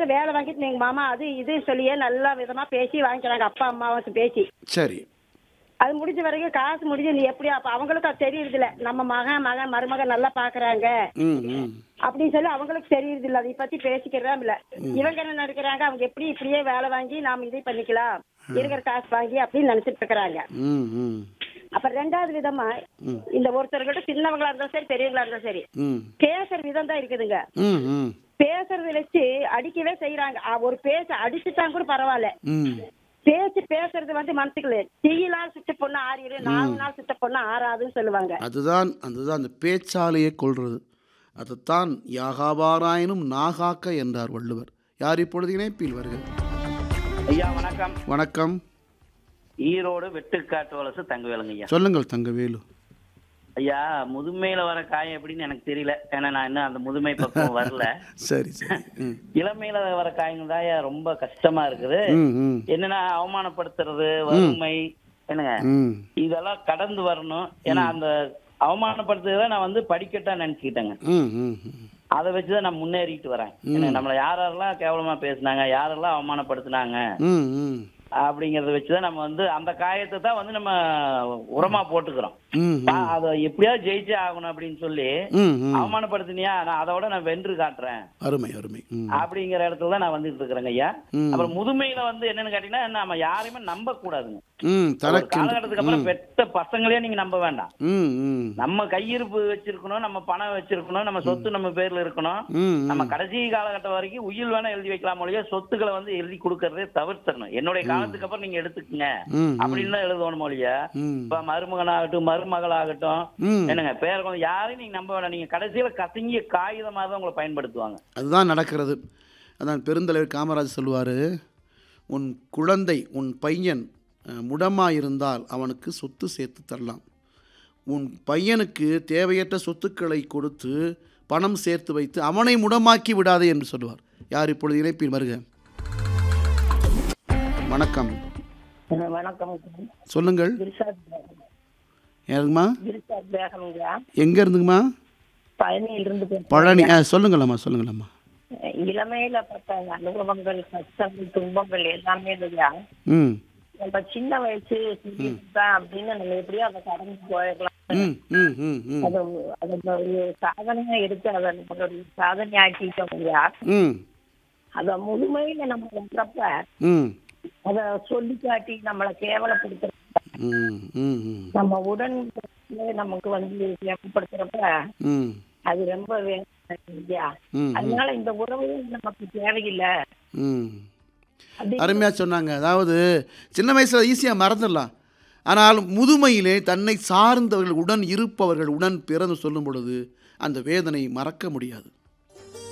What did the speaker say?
வேலை வாங்கிட்டு எங்க மாமா அது இது சொல்லியே நல்ல விதமா பேசி வாங்கிக்கிறாங்க அப்பா அம்மாவும் பேசி சரி அது முடிஞ்ச வரைக்கும் காசு முடிஞ்சு நீ எப்படி அப்ப அவங்களுக்கு அது தெரியுது இல்ல நம்ம மகன் மகன் மருமகன் நல்லா பாக்குறாங்க ம் ம் அப்படின்னு சொல்லி அவங்களுக்கு தெரியுது இல்ல அதை பத்தி பேசிக்கிறதா இல்ல இவங்க என்ன நினைக்கிறாங்க அவங்க எப்படி இப்படியே வேலை வாங்கி நாம இதை பண்ணிக்கலாம் இருக்கிற காசு வாங்கி அப்படின்னு நினைச்சிட்டு இருக்கிறாங்க ம் ம் அப்ப ரெண்டாவது விதமா இந்த ஒருத்தர்கிட்ட சின்னவங்களா இருந்தா சரி பெரியவங்களா இருந்தா சரி ம் பேசுற விதம் தான் இருக்குதுங்க ம் ம் பேசுறத வச்சு அடிக்கவே செய்யறாங்க ஒரு பேச அடிச்சுட்டாங்க கூட பரவாயில்ல ம் பேச்சு பேசுறது வந்து மனசுக்குள்ள தீயிலால் சுட்ட பொண்ணு ஆறிடு நாலு நாள் சுட்ட பொண்ணு ஆறாதுன்னு சொல்லுவாங்க அதுதான் அதுதான் அந்த பேச்சாலையே கொள்றது அதைத்தான் யாகாபாராயினும் நாகாக்க என்றார் வள்ளுவர் யார் இப்பொழுது இணைப்பில் வருக ஐயா வணக்கம் வணக்கம் ஈரோடு வெட்டுக்காட்டு வலசு தங்கவேலுங்க ஐயா சொல்லுங்கள் தங்கவேலு ஐயா முதுமையில வர காயம் எப்படின்னு எனக்கு தெரியல ஏன்னா நான் இன்னும் அந்த முதுமை பக்கம் வரல சரி சரி ம் இளமையில வர காயங்கள் தான் ஐயா ரொம்ப கஷ்டமா இருக்குது ம் ம் என்னன்னா அவமானப்படுத்துறது வறுமை என்னங்க ம் இதெல்லாம் கடந்து வரணும் ஏன்னா அந்த அவமானப்படுத்துறத நான் வந்து படிக்கட்டா நினைச்சுக்கிட்டேங்க ம் ம் ம் அதை வச்சுதான் நான் முன்னேறிட்டு வரேன் ஏன்னா நம்மள யார் யாரெல்லாம் கேவலமா பேசுனாங்க யாரெல்லாம் அவமானப்படுத்துனாங்க ம் ம் அப்படிங்கறத வச்சுதான் நம்ம வந்து அந்த காயத்தை தான் வந்து நம்ம உரமா போட்டுக்கிறோம் ம் பா, அத எப்படியாவது ஜெயிச்சே ஆகணும் அப்படின்னு சொல்லி ம் ம் அவமானப்படுத்தினியா நான் அதோட நான் வென்று காட்டுறேன் அருமை அருமை ம் அப்படிங்கிற இடத்துல தான் நான் வந்துட்டு இருக்கிறேங்க ஐயா ம். அப்புறம் முதுமையில வந்து என்னன்னு கேட்டீங்கன்னா நம்ம யாரையுமே நம்ப கூடாதுங்க ம் ஒரு தனக்கு காலகட்டத்துக்கு அப்புறம் பெத்த பசங்களே நீங்க நம்ப வேண்டாம் ம் ம் நம்ம கையிருப்பு வச்சிருக்கணும் நம்ம பணம் வச்சிருக்கணும் நம்ம சொத்து நம்ம பேர்ல இருக்கணும் ம் நம்ம கடைசி காலகட்டம் வரைக்கும் உயில் வேணா எழுதி வைக்கலாம் ஒழிய சொத்துக்களை வந்து எழுதி கொடுக்கறதே தவிர்த்தரணும் என்னுடைய காலத்துக்கு அப்புறம் நீங்க எடுத்துக்கங்க ம் அப்படின்னு தான் எழுதணும் ஒழிய ம் இப்ப மருமகனாகட்டும் மருமகளாகட்டும் ம் என்னங்க பேர குழந்தை யாரையும் நீங்க நம்ப வேண்டாம் நீங்க கடைசியில கசங்கிய காகிதமா தான் உங்களை பயன்படுத்துவாங்க அதுதான் நடக்கிறது அதான் பெருந்தலைவர் காமராஜ் சொல்லுவார் உன் குழந்தை உன் பையன் அஹ், முடமாக இருந்தால் அவனுக்கு சொத்து சேர்த்து தரலாம் உன் பையனுக்கு தேவையற்ற சொத்துக்களை கொடுத்து பணம் சேர்த்து வைத்து அவனை முடமாக்கி விடாதே என்று சொல்லுவார் யார் இப்பொழுது இணைப்பில் வருக வணக்கம் வணக்கம் சொல்லுங்கள் கிரிசாத் யாருங்கம்மா கிரிசாத் பேகம்ங்க எங்கே இருந்துங்கம்மா பழனியிலிருந்து பழனி ஆ சொல்லுங்களம்மா சொல்லுங்களம்மா இளமையில பட்ட அனுபவங்கள் கஷ்டங்கள் துன்பங்கள் எல்லாமே இல்லையா ம் நம்ம சின்ன வயசு தான் அப்படின்னு நம்ம எப்படியோ அதை கடந்து போயிடலாம் ம் ம் ம் ம் அது அது ஒரு சாதனையா எடுத்து அதை நம்மளுடைய சாதனை ஆக்கிட்டோம் இல்லையா ம் அத முழுமையில நம்ம பண்றப்ப ம் அத சொல்லி காட்டி நம்மளை கேவலப்படுத்துற ம் ம் ம் நம்ம உடன் நமக்கு வந்து கேவலப்படுத்துறப்ப ம் அது ரொம்ப வேதனை இல்லையா ம் அதனால இந்த உறவு நமக்கு தேவையில்லை ம் அப்படி அருமையாக சொன்னாங்க அதாவது சின்ன வயசில் ஈஸியாக மறந்துடலாம் ஆனால் முதுமையிலே தன்னை சார்ந்தவர்கள் உடன் இருப்பவர்கள் உடன் பிறந்து சொல்லும் பொழுது அந்த வேதனை மறக்க முடியாது